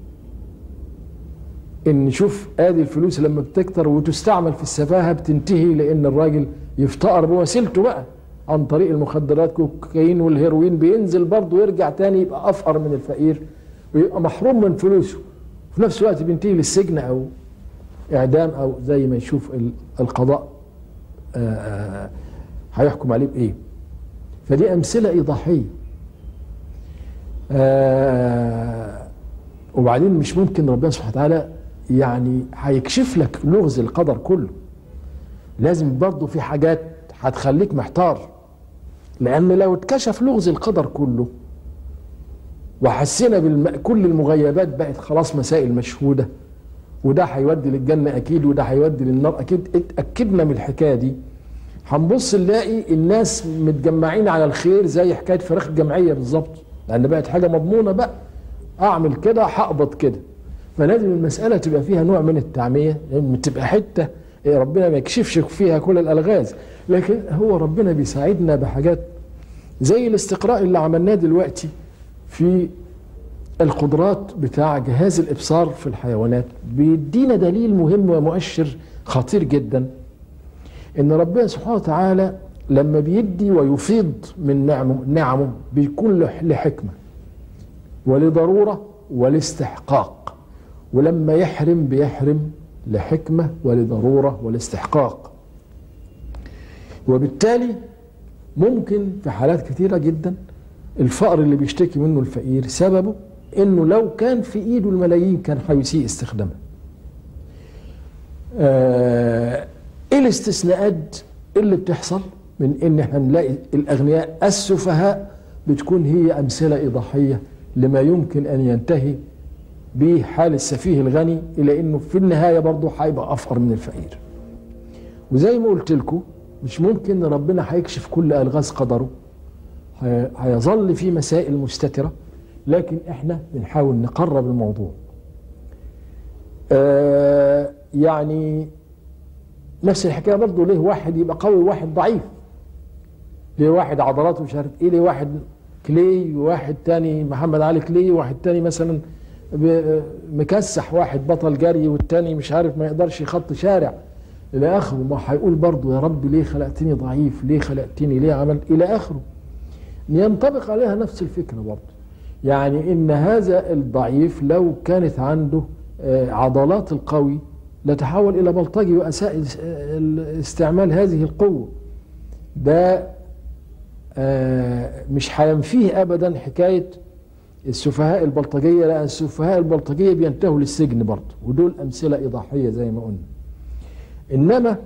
ان شوف ادي الفلوس لما بتكتر وتستعمل في السفاهه بتنتهي لان الراجل يفتقر بوسيلته بقى عن طريق المخدرات كوكايين والهيروين بينزل برضه يرجع تاني يبقى افقر من الفقير ويبقى محروم من فلوسه في نفس الوقت بينتهي للسجن او اعدام او زي ما يشوف القضاء هيحكم عليه بايه فدي امثله ايضاحيه وبعدين مش ممكن ربنا سبحانه وتعالى يعني هيكشف لك لغز القدر كله لازم برضه في حاجات هتخليك محتار لان لو اتكشف لغز القدر كله وحسينا بكل المغيبات بقت خلاص مسائل مشهوده وده هيودي للجنه اكيد وده هيودي للنار اكيد اتاكدنا من الحكايه دي هنبص نلاقي الناس متجمعين على الخير زي حكايه فراخ الجمعيه بالظبط لان بقت حاجه مضمونه بقى اعمل كده هقبض كده فلازم المساله تبقى فيها نوع من التعميه لان تبقى حته ربنا ما يكشفش فيها كل الالغاز لكن هو ربنا بيساعدنا بحاجات زي الاستقراء اللي عملناه دلوقتي في القدرات بتاع جهاز الابصار في الحيوانات بيدينا دليل مهم ومؤشر خطير جدا ان ربنا سبحانه وتعالى لما بيدي ويفيض من نعمه نعمه بيكون لحكمه ولضروره ولاستحقاق ولما يحرم بيحرم لحكمه ولضروره ولاستحقاق وبالتالي ممكن في حالات كثيره جدا الفقر اللي بيشتكي منه الفقير سببه انه لو كان في ايده الملايين كان هيسيء استخدامها. آه ايه الاستثناءات اللي بتحصل من ان احنا نلاقي الاغنياء السفهاء بتكون هي امثله ايضاحيه لما يمكن ان ينتهي به حال السفيه الغني الى انه في النهايه برضه هيبقى افقر من الفقير. وزي ما قلت لكم مش ممكن ربنا هيكشف كل الغاز قدره هيظل في مسائل مستتره لكن احنا بنحاول نقرب الموضوع آه يعني نفس الحكايه برضه ليه واحد يبقى قوي وواحد ضعيف ليه واحد عضلاته مش عارف ايه ليه واحد كلي وواحد تاني محمد علي كلي وواحد تاني مثلا مكسح واحد بطل جري والتاني مش عارف ما يقدرش يخط شارع الى اخره ما هيقول برضه يا رب ليه خلقتني ضعيف ليه خلقتني ليه عملت الى اخره ينطبق عليها نفس الفكره برضه يعني ان هذا الضعيف لو كانت عنده عضلات القوي لتحول الى بلطجي واساء استعمال هذه القوه ده مش هينفيه ابدا حكايه السفهاء البلطجيه لان السفهاء البلطجيه بينتهوا للسجن برضه ودول امثله ايضاحيه زي ما قلنا انما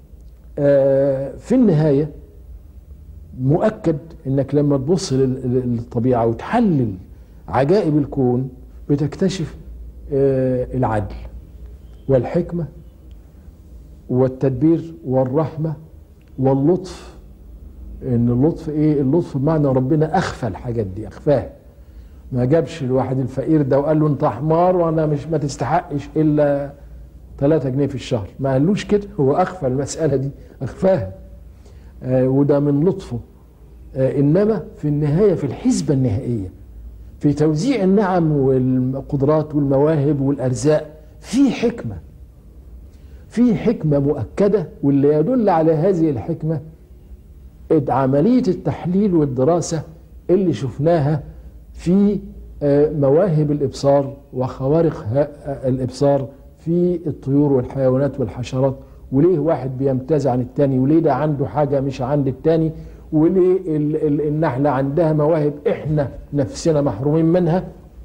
في النهايه مؤكد انك لما تبص للطبيعه وتحلل عجائب الكون بتكتشف العدل والحكمه والتدبير والرحمه واللطف ان اللطف ايه اللطف بمعنى ربنا اخفى الحاجات دي اخفاها ما جابش الواحد الفقير ده وقال له انت حمار وانا مش ما تستحقش الا 3 جنيه في الشهر ما قالوش كده هو اخفى المساله دي اخفاها آه وده من لطفه آه انما في النهايه في الحسبه النهائيه في توزيع النعم والقدرات والمواهب والارزاق في حكمه في حكمه مؤكده واللي يدل على هذه الحكمه عمليه التحليل والدراسه اللي شفناها في آه مواهب الابصار وخوارق الابصار في الطيور والحيوانات والحشرات وليه واحد بيمتاز عن التاني وليه ده عنده حاجة مش عند التاني وليه النحلة عندها مواهب احنا نفسنا محرومين منها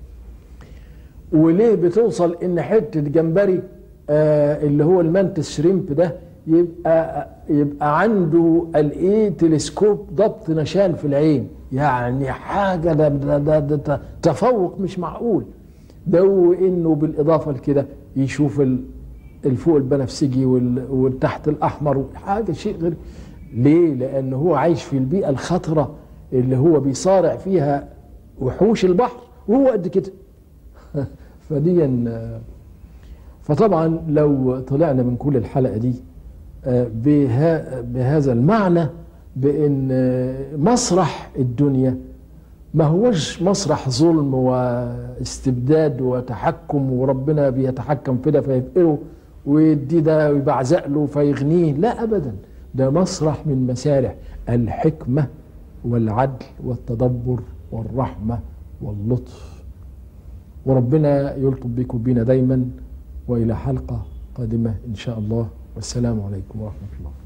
وليه بتوصل ان حتة جمبري آه اللي هو المانتس شريمب ده يبقى يبقى عنده الايه تلسكوب ضبط نشان في العين يعني حاجه ده, ده, ده, ده تفوق مش معقول ده وانه بالاضافه لكده يشوف الفوق البنفسجي والتحت الاحمر حاجه شيء غير ليه؟ لان هو عايش في البيئه الخطره اللي هو بيصارع فيها وحوش البحر وهو قد كده فدي فطبعا لو طلعنا من كل الحلقه دي بها بهذا المعنى بان مسرح الدنيا ما هوش مسرح ظلم واستبداد وتحكم وربنا بيتحكم في ده فيفقره ويدي ده ويبعزق له فيغنيه لا ابدا ده مسرح من مسارح الحكمه والعدل والتدبر والرحمه واللطف وربنا يلطف بكم بينا دايما والى حلقه قادمه ان شاء الله والسلام عليكم ورحمه الله